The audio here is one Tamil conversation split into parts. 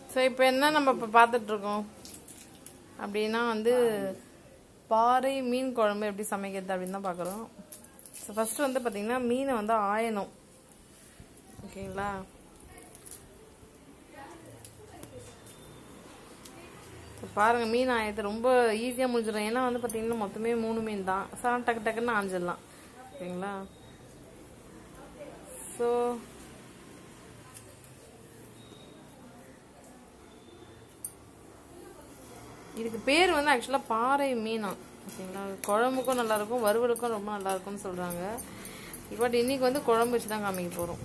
ஸோ இப்போ என்ன நம்ம இப்போ பார்த்துட்டு இருக்கோம் அப்படின்னா வந்து பாறை மீன் குழம்பு எப்படி சமைக்கிறது அப்படின்னு தான் பார்க்குறோம் ஸோ ஃபர்ஸ்ட் வந்து பார்த்தீங்கன்னா மீனை வந்து ஆயணும் ஓகேங்களா இப்போ பாருங்க மீன் ஆயத்து ரொம்ப ஈஸியாக முடிஞ்சிடும் ஏன்னா வந்து பார்த்தீங்கன்னா மொத்தமே மூணு மீன் தான் ஸோ டக்கு டக்குன்னு ஆஞ்சிடலாம் ஓகேங்களா ஸோ இதுக்கு பேர் வந்து ஆக்சுவலாக பாறை மீனா ஓகேங்களா குழம்புக்கும் நல்லா இருக்கும் வறுவலுக்கும் ரொம்ப நல்லா இருக்கும்னு சொல்கிறாங்க பட் இன்னைக்கு வந்து குழம்பு வச்சு தான் காமிக்க போகிறோம்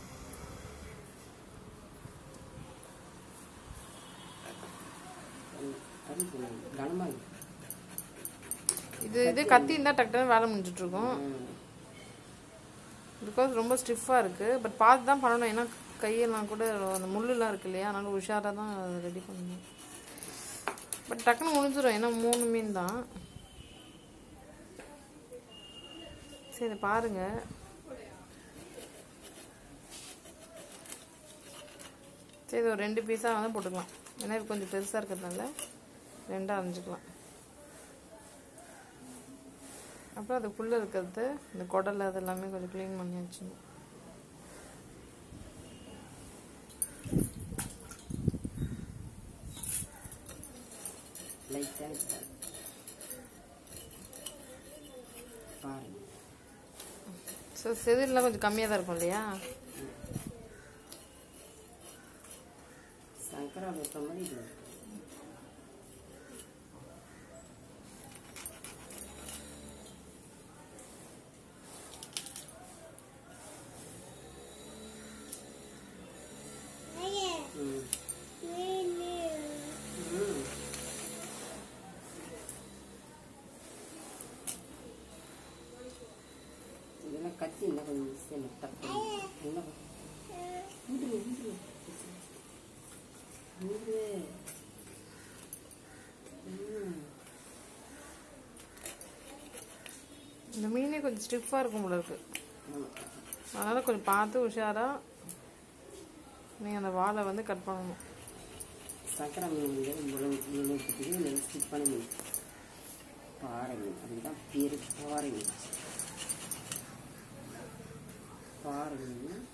கறி போடணும். கனமா இருக்கு. இது இது கத்தி இருந்தால் டக்குன்னு வேலை முடிஞ்சிட்டு இருக்கும் ம். பிகாஸ் ரொம்ப ஸ்டிஃபாக இருக்குது பட் பார்த்து தான் பண்ணணும் ஏன்னா கையெல்லாம் கூட அந்த முள்ளுலாம் இருக்கு இல்லையா அதனால உஷாராக தான் ரெடி பண்ணணும் பட் டக்குன்னு முடிஞ்சிடும் ஏன்னா மூணு மீன் தான் சரி பாருங்க சரி இது ஒரு ரெண்டு பீஸாக வந்து போட்டுக்கலாம் ஏன்னா இது கொஞ்சம் பெருசாக இருக்கிறதுனால ரெண்டாக அரைஞ்சிக்கலாம் அப்புறம் அதுக்குள்ளே இருக்கிறது இந்த குடல் அது எல்லாமே கொஞ்சம் க்ளீன் பண்ணி வச்சுக்கணும் லைட்டா இருக்கு. பாருங்க ஸோ செதில்லாம் கொஞ்சம் கம்மியாக தான் இருக்கும் இல்லையா சங்கரா வைக்கிற மாதிரி இது இருக்கு. ம். ம். இதெல்லாம் கத்தி இருந்தால் கொஞ்சம் ஈஸியாக டக்கு என்ன ஊதுரு ஊதுரு ஊதுரு ம் இந்த மீனே கொஞ்சம் ஸ்டிஃபாக இருக்கும் போல இருக்கு ஆமா. அதனால் கொஞ்சம் பார்த்து உஷாராக நீங்கள் அந்த வாழை வந்து கட் பண்ணணும் சக்கரை மீன் வந்து முழு முழுத்துக்கு இந்த ஸ்டிப்பான மீன் பாறை மீன் அதுதான் பேர் பாறை மீன் பாறை மீன்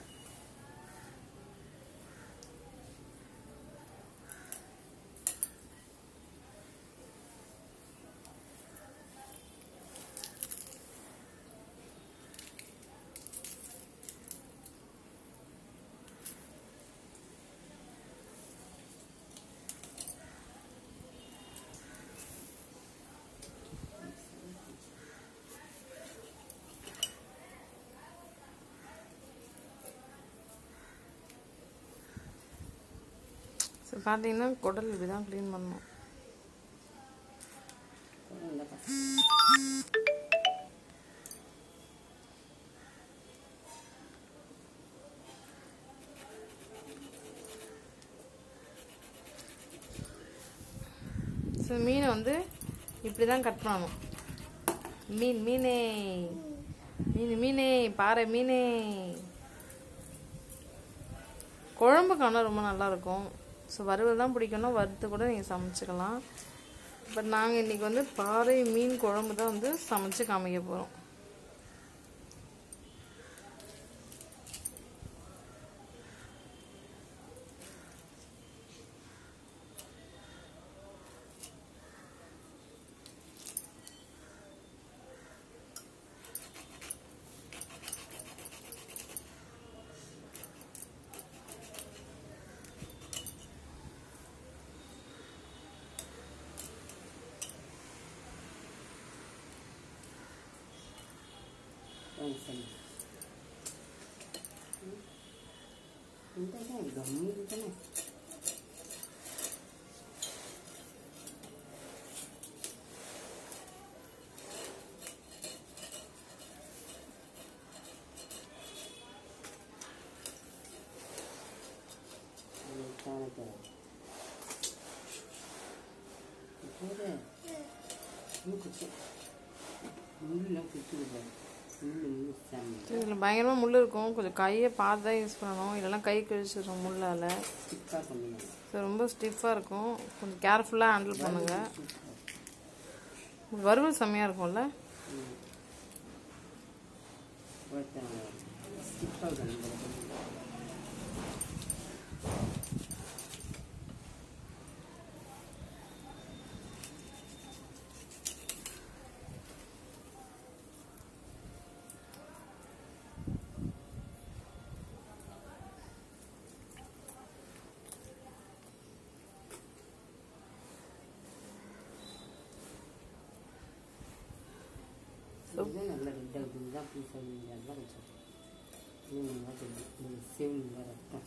ஸோ பார்த்தீங்கன்னா குடல் இப்படி தான் க்ளீன் பண்ணணும் இந்த பக்கம் ஸோ மீனை வந்து இப்படி தான் கட் பண்ணணும் மீன் மீனே மீன் மீனே பாறை மீனே குழம்புக்கு ஆனால் ரொம்ப நல்லா இருக்கும் ஸோ வறுவல் தான் பிடிக்கும்னா வறுத்து கூட நீங்கள் சமைச்சிக்கலாம் பட் நாங்கள் இன்னைக்கு வந்து பாறை மீன் குழம்பு தான் வந்து சமைச்சு காமிக்க போகிறோம் வாங்க சரி இந்த தான் கம்மி தானே மூக்குச்சு முள்ளெல்லாம் குத்துது பாரு இன்னும் செம்ம இதில் பயங்கரமாக முள் இருக்கும் கொஞ்சம் கையை பார்த்து தான் யூஸ் பண்ணணும் இல்லைன்னா கை கழிச்சிடும் முள்ளால் ஸ்டிக்காக பண்ணிடலாம் ஸோ ரொம்ப ஸ்டிஃபாக இருக்கும் கொஞ்சம் கேர்ஃபுல்லாக ஹேண்டில் பண்ணுங்க வறுவல் செம்மையாக இருக்கும்ல ஒருத்தன் ஸ்டிக்காக பண்ணுறது இதுதான் நல்ல ரெட்டாக இருக்குது தான் புதுசாக நீங்கள் அதுதான் கொஞ்சம் இன்னும் நல்லா தெரியும் நீங்கள் செவில் ரத்தம்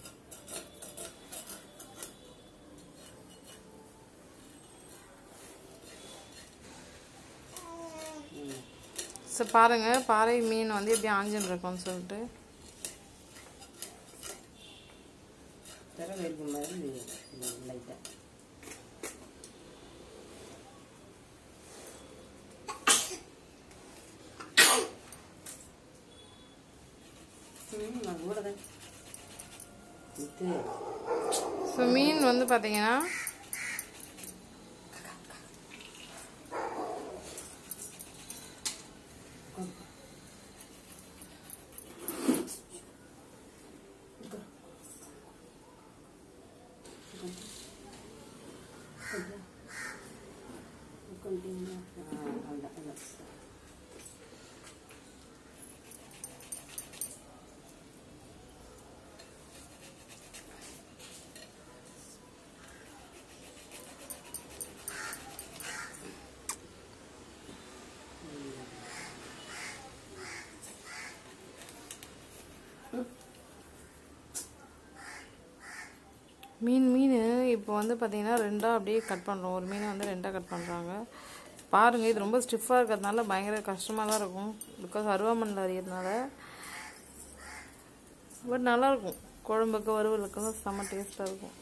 ம் ஸோ பாருங்கள் பாறை மீன் வந்து எப்படி ஆஞ்சின்னு இருக்கும்னு சொல்லிட்டு தர வேர்ப்பு மாதிரி லைட்டாக நான் கூட தான் இது ஸோ மீன் வந்து பார்த்தீங்கன்னா continue. Ah, அந்த அந்த மீன் மீன் இப்போ வந்து பார்த்தீங்கன்னா ரெண்டாக அப்படியே கட் பண்ணுறோம் ஒரு மீனை வந்து ரெண்டாக கட் பண்ணுறாங்க பாருங்கள் இது ரொம்ப ஸ்டிஃபாக இருக்கிறதுனால பயங்கர கஷ்டமாக தான் இருக்கும் பிகாஸ் அருவாமண்ணில் அறியறதுனால பட் நல்லாயிருக்கும் குழம்புக்கு வறுவலுக்கு செம்ம டேஸ்ட்டாக இருக்கும்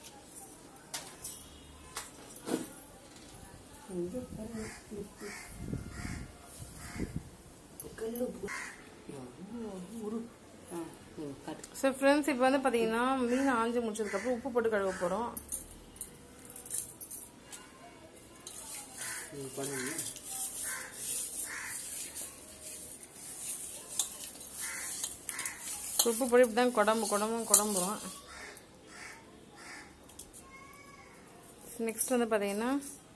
இங்க பாரு. கல்லு பு- எவ்வளோ உரு ஆ ம், காட்டு ஸோ ஃப்ரெண்ட்ஸ் இப்போ வந்து பார்த்தீங்கன்னா மீன் ஆஞ்சி முடிச்சதுக்கப்புறம் உப்பு போட்டு கழுவ போகிறோம் ம், பண்ணுங்க உப்பு போட்டு இப்படி தான் குடம்பு குடம்பு குடம்புறோம் நெக்ஸ்ட் வந்து பார்த்தீங்கன்னா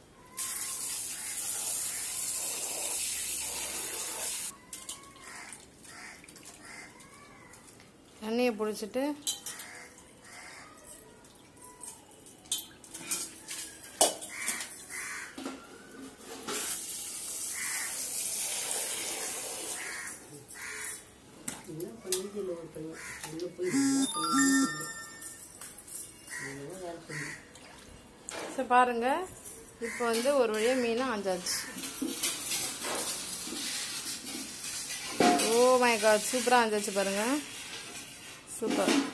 எண்ணெயை பிடிச்சிட்டு என்ன பண்ணிட்டு இல்லை ஒரு பையன் அங்கே போய் என்ன பண்ணி வேலை பண்ணி ஸோ பாருங்க இப்போ வந்து ஒரு வழியாக மீனை ஆஞ்சாச்சு ஓ மை காட் சூப்பராக ஆஞ்சாச்சு பாருங்க சூப்பர்